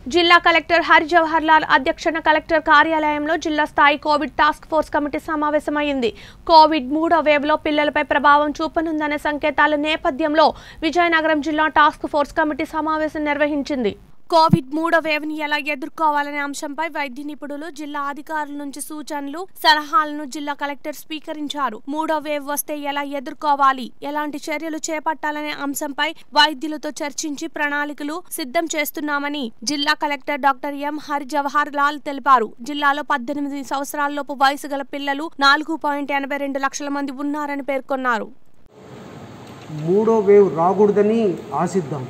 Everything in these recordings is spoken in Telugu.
జిల్లా కలెక్టర్ హరి జవహర్ లాల్ అధ్యక్షన కలెక్టర్ కార్యాలయంలో జిల్లా స్థాయి కోవిడ్ టాస్క్ ఫోర్స్ కమిటీ సమావేశమైంది కోవిడ్ మూడో వేవ్ లో పిల్లలపై ప్రభావం చూపనుందనే సంకేతాల నేపథ్యంలో విజయనగరం జిల్లా టాస్క్ ఫోర్స్ కమిటీ సమావేశం నిర్వహించింది కోవిడ్ మూడో వేవ్ ని ఎలా ఎదుర్కోవాలనే అంశంపై వైద్య నిపుణులు జిల్లా అధికారుల నుంచి సూచనలు సలహాలను జిల్లా కలెక్టర్ స్వీకరించారు మూడో వేవ్ వస్తే ఎలా ఎదుర్కోవాలి ఎలాంటి చర్యలు చేపట్టాలనే అంశంపై వైద్యులతో చర్చించి ప్రణాళికలు సిద్ధం చేస్తున్నామని జిల్లా collector doctor M Hari Jawahar Lal తెలిపారు జిల్లాలో పద్దెనిమిది సంవత్సరాలలోపు వయసు గల పిల్లలు నాలుగు పాయింట్ ఎనభై రెండు లక్షల మంది ఉన్నారని పేర్కొన్నారు మూడో వేవ్ రాకూడదని ఆశిద్దాం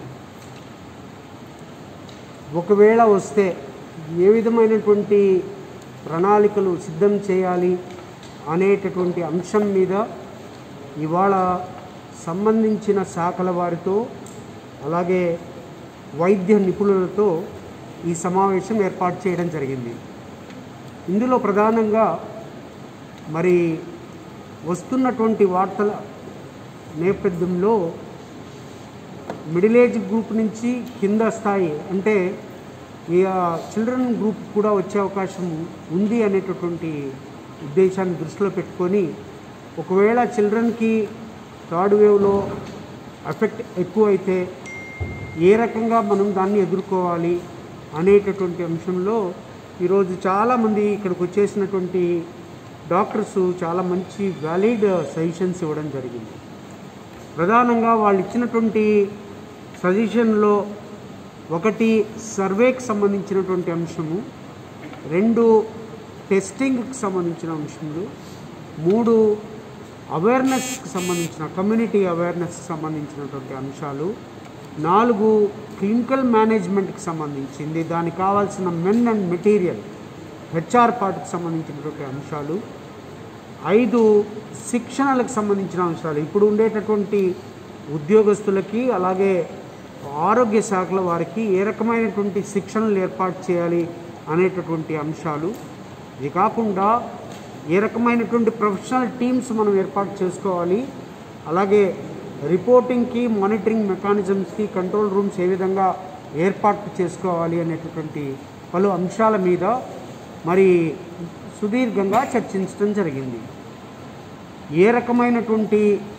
ఒకవేళ వస్తే ఏ విధమైనటువంటి ప్రణాళికలు సిద్ధం చేయాలి అనేటటువంటి అంశం మీద ఇవాళ సంబంధించిన శాఖల వారితో అలాగే వైద్య నిపుణులతో ఈ సమావేశం ఏర్పాటు చేయడం జరిగింది ఇందులో ప్రధానంగా మరి వస్తున్నటువంటి వార్తల నేపథ్యంలో మిడిల్ ఏజ్ గ్రూప్ నుంచి కింద స్థాయి అంటే ఈ చిల్డ్రన్ గ్రూప్ కూడా వచ్చే అవకాశం ఉంది అనేటటువంటి ఉద్దేశాన్ని దృష్టిలో పెట్టుకొని ఒకవేళ చిల్డ్రన్కి థర్డ్ వేవ్లో ఎఫెక్ట్ ఎక్కువైతే ఏ రకంగా మనం దాన్ని ఎదుర్కోవాలి అనేటటువంటి అంశంలో ఈరోజు చాలామంది ఇక్కడికి వచ్చేసినటువంటి డాక్టర్స్ చాలా మంచి వ్యాలిడ్ సజెషన్స్ ఇవ్వడం జరిగింది ప్రధానంగా వాళ్ళు ఇచ్చినటువంటి సజెషన్లో ఒకటి సర్వేకి సంబంధించినటువంటి అంశము రెండు టెస్టింగ్కి సంబంధించిన అంశములు మూడు అవేర్నెస్కి సంబంధించిన కమ్యూనిటీ అవేర్నెస్కి సంబంధించినటువంటి అంశాలు నాలుగు క్లినికల్ మేనేజ్మెంట్కి సంబంధించింది దానికి కావాల్సిన మెన్ అండ్ మెటీరియల్ హెచ్ఆర్ పార్ట్కి సంబంధించినటువంటి అంశాలు ఐదు శిక్షణలకు సంబంధించిన అంశాలు ఇప్పుడు ఉండేటటువంటి ఉద్యోగస్తులకి అలాగే ఆరోగ్య శాఖల వారికి ఏ రకమైనటువంటి శిక్షణలు ఏర్పాటు చేయాలి అనేటటువంటి అంశాలు ఇది కాకుండా ఏ రకమైనటువంటి ప్రొఫెషనల్ టీమ్స్ మనం ఏర్పాటు చేసుకోవాలి అలాగే రిపోర్టింగ్కి మానిటరింగ్ మెకానిజమ్స్కి కంట్రోల్ రూమ్స్ ఏ విధంగా ఏర్పాటు చేసుకోవాలి అనేటటువంటి పలు అంశాల మీద మరి సుదీర్ఘంగా చర్చించడం జరిగింది ఏ రకమైనటువంటి